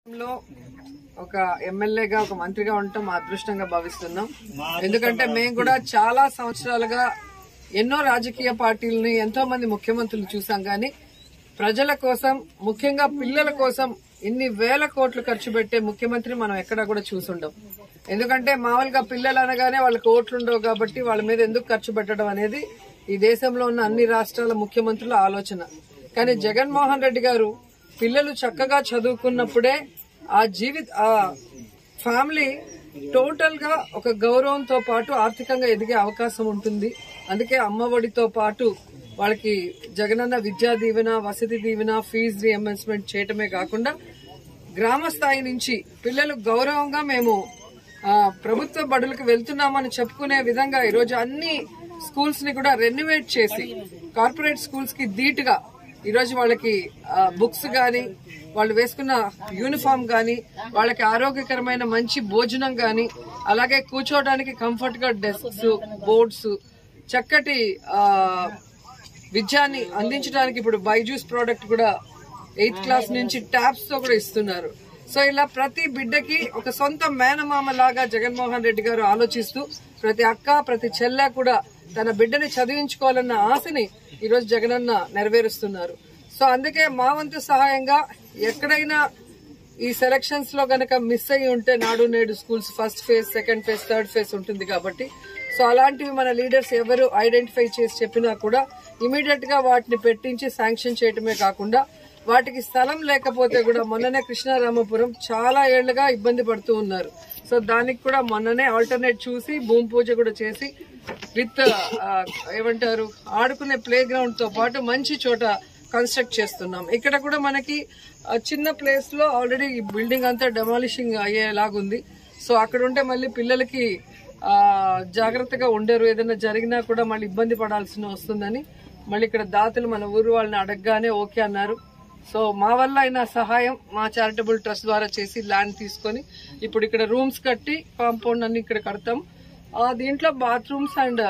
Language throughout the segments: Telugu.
లో ఒక ఎమ్మెల్యేగా ఒక మంత్రిగా ఉండటం మా అదృష్టంగా భావిస్తున్నాం ఎందుకంటే మేము కూడా చాలా సంవత్సరాలుగా ఎన్నో రాజకీయ పార్టీలని ఎంతో మంది ముఖ్యమంత్రులు చూసాం కానీ ప్రజల కోసం ముఖ్యంగా పిల్లల కోసం ఇన్ని వేల కోట్లు ఖర్చు పెట్టే ముఖ్యమంత్రి మనం ఎక్కడా కూడా చూసుండం ఎందుకంటే మామూలుగా పిల్లలు అనగానే వాళ్ళకి ఓట్లు ఉండవు కాబట్టి వాళ్ళ మీద ఎందుకు ఖర్చు పెట్టడం అనేది ఈ దేశంలో ఉన్న అన్ని రాష్ట్రాల ముఖ్యమంత్రుల ఆలోచన కానీ జగన్మోహన్ రెడ్డి గారు పిల్లలు చక్కగా చదువుకున్నప్పుడే ఆ జీవిత ఆ ఫ్యామిలీ టోటల్ గా ఒక గౌరవంతో పాటు ఆర్థికంగా ఎదిగే అవకాశం ఉంటుంది అందుకే అమ్మఒడితో పాటు వాళ్ళకి జగనన్న విద్యా దీవెన వసతి దీవెన ఫీజు రియంబర్స్మెంట్ చేయటమే కాకుండా గ్రామ స్థాయి నుంచి పిల్లలు గౌరవంగా మేము ఆ, ప్రభుత్వ బడులకు వెళ్తున్నామని చెప్పుకునే విధంగా ఈరోజు అన్ని స్కూల్స్ ని కూడా రెన్యువేట్ చేసి కార్పొరేట్ స్కూల్స్ కి ధీటుగా ఈరోజు వాళ్ళకి బుక్స్ గాని వాళ్ళు వేసుకున్న యూనిఫామ్ గాని వాళ్ళకి ఆరోగ్యకరమైన మంచి భోజనం గాని అలాగే కూర్చోవడానికి కంఫర్ట్ గా డెస్క్స్ బోర్డ్స్ చక్కటి ఆ, విద్యాన్ని అందించడానికి ఇప్పుడు బైజూస్ ప్రోడక్ట్ కూడా ఎయిత్ క్లాస్ నుంచి ట్యాబ్స్ తో కూడా ఇస్తున్నారు సో ఇలా ప్రతి బిడ్డకి ఒక సొంత మేనమామ లాగా జగన్మోహన్ రెడ్డి గారు ఆలోచిస్తూ ప్రతి అక్క ప్రతి చెల్లె కూడా తన బిడ్డని చదివించుకోవాలన్న ఆశని ఈరోజు జగనన్న నెరవేరుస్తున్నారు సో అందుకే మా వంతు సహాయంగా ఎక్కడైనా ఈ సెలక్షన్స్ లో గనక మిస్ అయ్యి ఉంటే Nadu Nedu schools first phase second phase third phase ఉంటుంది కాబట్టి సో అలాంటివి మన లీడర్స్ ఎవరు ఐడెంటిఫై చేసి చెప్పినా కూడా ఇమీడియట్ గా వాటిని పెట్టించి శాంక్షన్ చేయటమే కాకుండా వాటికి స్థలం లేకపోతే కూడా మొన్ననే కృష్ణారామపురం చాలా ఏళ్లుగా ఇబ్బంది పడుతూ ఉన్నారు సో దానికి కూడా మొన్ననే ఆల్టర్నేట్ చూసి భూమి పూజ కూడా చేసి విత్ ఏమంటారు ఆడుకునే ప్లే గ్రౌండ్ తో పాటు మంచి చోట కన్స్ట్రక్ట్ చేస్తున్నాం ఇక్కడ కూడా మనకి ఆ, చిన్న ప్లేస్ లో ఆల్రెడీ ఈ బిల్డింగ్ అంతా డెమాలిషింగ్ అయ్యేలాగుంది సో అక్కడ ఉంటే మళ్ళీ పిల్లలకి ఆ, జాగ్రత్తగా ఉండరు ఏదైనా జరిగినా కూడా మళ్ళీ ఇబ్బంది పడాల్సిన వస్తుందని మళ్ళీ ఇక్కడ దాతలు మన ఊరు వాళ్ళని అడగగానే ఓకే అన్నారు సో మా వల్ల అయిన సహాయం మా చారిటబుల్ ట్రస్ట్ ద్వారా చేసి ల్యాండ్ తీసుకొని ఇప్పుడు ఇక్కడ రూమ్స్ కట్టి కాంపౌండ్ అన్ని ఇక్కడ కడతాం ఆ, దీంట్లో bathrooms and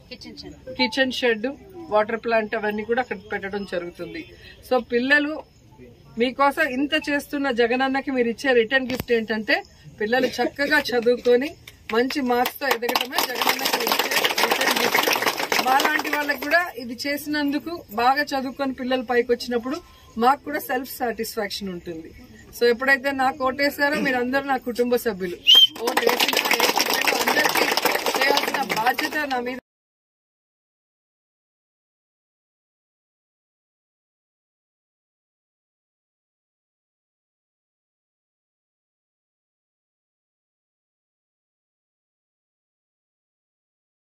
kitchen shed water plant అవన్నీ కూడా అక్కడ పెట్టడం జరుగుతుంది సో పిల్లలు మీకోసం ఇంత చేస్తున్న జగనన్నకి మీరు ఇచ్చే రిటర్న్ గిఫ్ట్ ఏంటంటే పిల్లలు చక్కగా చదువుకొని మంచి మార్క్స్ తో ఎదగటమే జగనన్నకి ఇచ్చే రిటర్న్ గిఫ్ట్ మాలాంటి వాళ్ళకి కూడా ఇది చేసినందుకు బాగా చదువుకొని పిల్లలు పైకి వచ్చినప్పుడు మాకు కూడా సెల్ఫ్ సాటిస్ఫాక్షన్ ఉంటుంది సో ఎప్పుడైతే నాకు ఓటేసారో మీరందరూ నా కుటుంబ సభ్యులు ఓటు వేసినా వేయకపోయినా అందరికీ చేయాల్సిన బాధ్యత నా మీద